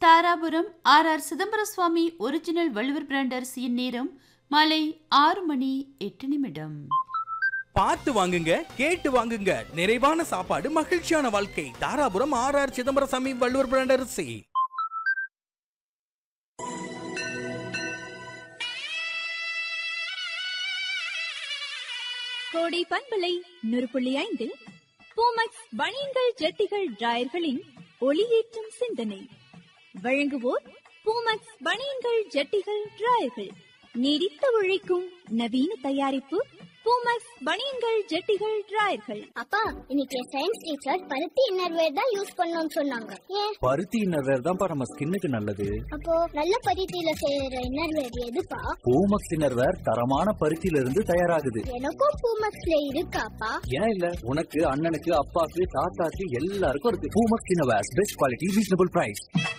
Dharapuram R R Chidambara Swamy original Valluvar brand அரிசியின் நேரம் மாலை ஆறு மணி எட்டு நிமிடம் பார்த்து வாங்குங்க கேட்டு வாங்குங்க நிறைவான சாப்பாடு மகிழ்ச்சியான வாழ்க்கை Dharapuram R R Chidambaraswamy Valluvar brand அரிசி கோடை பண்பலை நூறு புள்ளி ஐந்தில் பூமக்ஸ் பனியன்கள் ஜெட்டிகள் டிராயர்களின் ஒளியேற்றும் சிந்தனை வழங்குவோர் பூமக்ஸ் பனியன்கள் ஜெட்டிகள் டிராயர்கள் நீடித்து உழைக்கும் நவீன தயாரிப்பு பூமக்ஸ் பனியன்கள் ஜெட்டிகள் டிராயர்கள் அப்பா இன்னைக்கு சயின்ஸ் டீச்சர் பருத்தி இன்னர்வேர் தான் யூஸ் பண்ணணும்னு சொன்னாங்க ஏன் பருத்தி இன்னர்வேர் தான்ப்பா நம்ம ஸ்கின்னுக்கு நல்லது அப்போ நல்ல பருத்தியில செய்யற இன்னர்வேர் எதுப்பா பூமக்ஸ் இன்னர்வேர் தரமான பருத்தியில இருந்து தயாராகுது எனக்கும் பூமக்ஸ்ல இருக்காப்பா ஏன் இல்ல உனக்கு அண்ணனுக்கு அப்பாக்கு தாத்தாக்கு எல்லாருக்கும் இருக்கு Poomex innerwear best quality reasonable price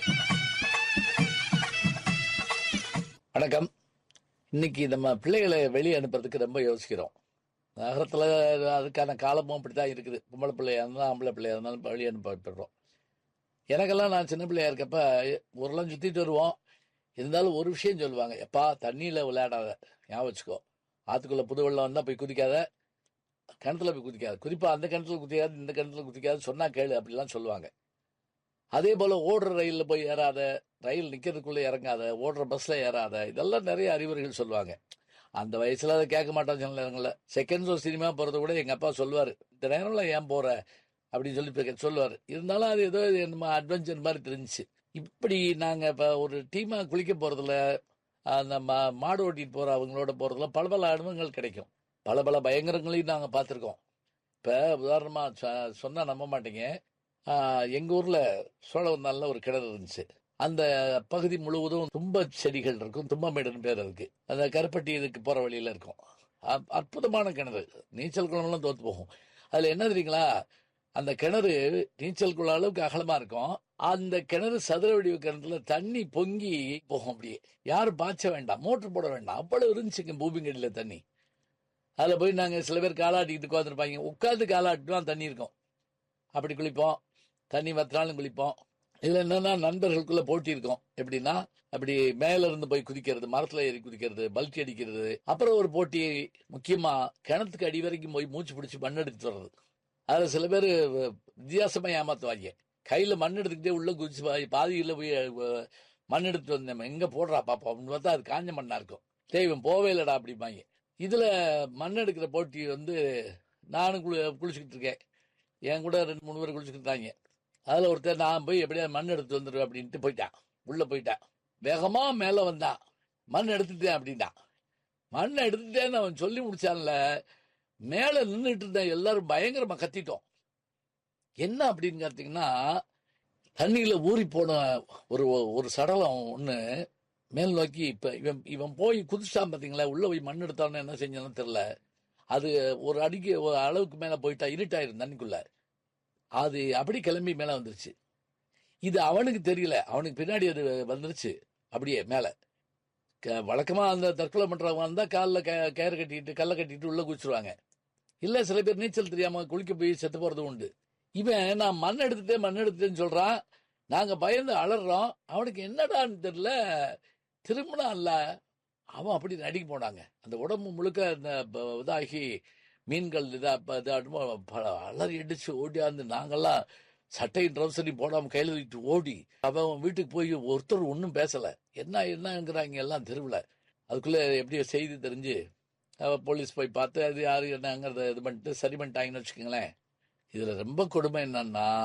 வணக்கம் இன்னைக்கு நம்ம பிள்ளைகளை வெளியே அனுப்புறதுக்கு ரொம்ப யோசிக்கிறோம் நகரத்தில் அதுக்கான காலமும் அப்படி தான் இருக்குது பொம்பளை பிள்ளையா இருந்தாலும் ஆம்பளை பிள்ளையா இருந்தாலும் வெளியே அனுப்ப போயிடுறோம் எனக்கெல்லாம் நான் சின்ன பிள்ளையா இருக்கப்ப ஊரெல்லாம் சுற்றிட்டு வருவோம் இருந்தாலும் ஒரு விஷயம் சொல்லுவாங்க எப்பா தண்ணியில் விளையாடாத ஞாபகம் வச்சுக்கோ ஆற்றுக்குள்ளே புது வெள்ளம் வந்தால் போய் குதிக்காத கிணத்துல போய் குதிக்காத குறிப்பாக அந்த கிணத்துல குதிக்காது இந்த கிணத்துல குதிக்காது சொன்னா கேளு அப்படிலாம் சொல்லுவாங்க அதே போல் ஓடுற ரயிலில் போய் ஏறாத ரயில் நிற்கிறதுக்குள்ளே இறங்காத ஓடுற பஸ்ஸில் ஏறாத இதெல்லாம் நிறைய அறிவுரைகள் சொல்லுவாங்க அந்த வயசில் அதை கேட்க மாட்டோம் சில நேரங்களில் செகண்ட் ஷோ சினிமா போகிறத கூட எங்கள் அப்பா சொல்லுவார் இந்த நேரம்ல ஏன் போகிற அப்படின்னு சொல்லி இப்ப சொல்லுவார் இருந்தாலும் அது ஏதோ இது நம்ம அட்வென்ச்சர் மாதிரி தெரிஞ்சுச்சு இப்படி நாங்கள் இப்போ ஒரு டீமாக குளிக்க போகிறதுல அந்த மா மாடு ஓட்டிட்டு போகிற அவங்களோட போகிறதுல பல பல அனுபவங்கள் கிடைக்கும் பல பல பயங்கரங்களையும் நாங்கள் பார்த்துருக்கோம் இப்போ உதாரணமாக சொன்னால் நம்ப மாட்டீங்க எங்கள் ஊரில் சோழவந்தாலில் ஒரு கிணறு இருந்துச்சு அந்த பகுதி முழுவதும் தும்ப செடிகள் இருக்கும் தும்பமேடுன்னு பேர் அதுக்கு அந்த கருப்பட்டி இதுக்கு போகிற வழியில் இருக்கும் அ- அற்புதமான கிணறு நீச்சல் குளம்லாம் தோத்து போகும் அதில் என்ன தெரியுங்களா அந்த கிணறு நீச்சல் குளம் அளவுக்கு அகலமாக இருக்கும் அந்த கிணறு சதுர வடிவ கிணத்துல தண்ணி பொங்கி போகும் அப்படியே யாரும் பாய்ச்ச வேண்டாம் மோட்டர் போட வேண்டாம் அவ்வளவு இருந்துச்சுங்க பூமிங்கடியில் தண்ணி அதில் போய் நாங்கள் சில பேர் காலாட்டிக்கிட்டு உட்காந்துருப்பாங்க உட்காந்து காலாட்டினா தண்ணி இருக்கும் அப்படி குளிப்போம் தண்ணி வத்தினாலும் குளிப்போம் இதுல என்னன்னா நண்பர்களுக்குள்ள போட்டி இருக்கும் எப்படின்னா அப்படி மேல இருந்து போய் குதிக்கிறது மரத்துல ஏறி குதிக்கிறது பல்ட்டி அடிக்கிறது அப்புறம் ஒரு போட்டி முக்கியமா கிணத்துக்கு அடி வரைக்கும் போய் மூச்சு பிடிச்சி மண் எடுத்துட்டு வர்றது அதுல சில பேர் வித்தியாசமா ஏமாத்துவாங்க கையில மண் எடுத்துக்கிட்டே உள்ள குதிச்சு பா- பாதியில போய் அஹ், மண் எடுத்துட்டு வந்தேன் எங்க போடுறா பாப்பா அப்படின்னு பார்த்தா அது காஞ்ச மண்ணா இருக்கும் தெய்வம் போவே இல்லடா அப்படிம்பாங்க இதுல மண் எடுக்கிற போட்டி வந்து நானும் குளி குளிச்சுக்கிட்டு இருக்கேன் என் கூட ரெண்டு மூணு பேர் குளிச்சுக்கிட்டு இருந்தாங்க அதில் ஒருத்தர் நான் போய் எப்படியா மண் எடுத்து வந்துடுவேன் அப்படின்ட்டு போயிட்டான் உள்ளே போயிட்டான் வேகமாக மேலே வந்தான் மண் எடுத்துட்டேன் அப்படின்ட்டான் மண் எடுத்துட்டேன்னு அவன் சொல்லி முடிச்சான்ல மேலே நின்றுட்டு இருந்தேன் எல்லாரும் பயங்கரமாக கத்திட்டோம் என்ன அப்படின்னு பார்த்தீங்கன்னா தண்ணியில் ஊறி போன ஒரு ஒரு சடலம் ஒன்று மேல் நோக்கி இப்போ இவன் இவன் போய் குதிச்சான் பார்த்தீங்களா உள்ளே போய் மண் எடுத்தான்னு என்ன செஞ்சான்னு தெரில அது ஒரு அடிக்கு ஒரு அளவுக்கு மேலே போயிட்டா இருட்டாயிரும் தண்ணிக்குள்ள அது அப்படி கிளம்பி மேலே வந்துருச்சு இது அவனுக்கு தெரியல அவனுக்கு பின்னாடி அது வந்துருச்சு அப்படியே மேலே வழக்கமாக அந்த தற்கொலை பண்ணுறவங்க வந்தால் காலில் க கயிறு கட்டிட்டு கல்லை கட்டிட்டு உள்ளே குதிச்சிருவாங்க இல்லை சில பேர் நீச்சல் தெரியாமல் குளிக்க போய் செத்து போகிறது உண்டு இவன் நான் மண் எடுத்துட்டேன் மண் எடுத்துட்டேன்னு சொல்கிறான் நாங்கள் பயந்து அலறோம் அவனுக்கு என்னடான்னு தெரியல திரும்பினா இல்ல அவன் அப்படி நடிக்க போனாங்க அந்த உடம்பு முழுக்க இந்த ப- இதாகி மீன்கள் இதா ப- இதாடுமோ ப- அலறி அடிச்சு ஓடியாந்து நாங்கெல்லாம் சட்டையும் ட்ரௌசரையும் போடாம கையில தூக்கிட்டு ஓடி அவன் வீட்டுக்கு போய் ஒருத்தர் ஒன்றும் பேசல என்ன என்னங்கிறாங்க எல்லாம் தெருவில் அதுக்குள்ள எப்படியோ செய்தி தெரிஞ்சு அவ போலீஸ் போய் பார்த்து அது யாரு என்னங்கிறத இது பண்ணிட்டு சரி பண்ணிட்டாங்கன்னு வச்சுக்கோங்களேன் இதுல ரொம்ப கொடுமை என்னன்னா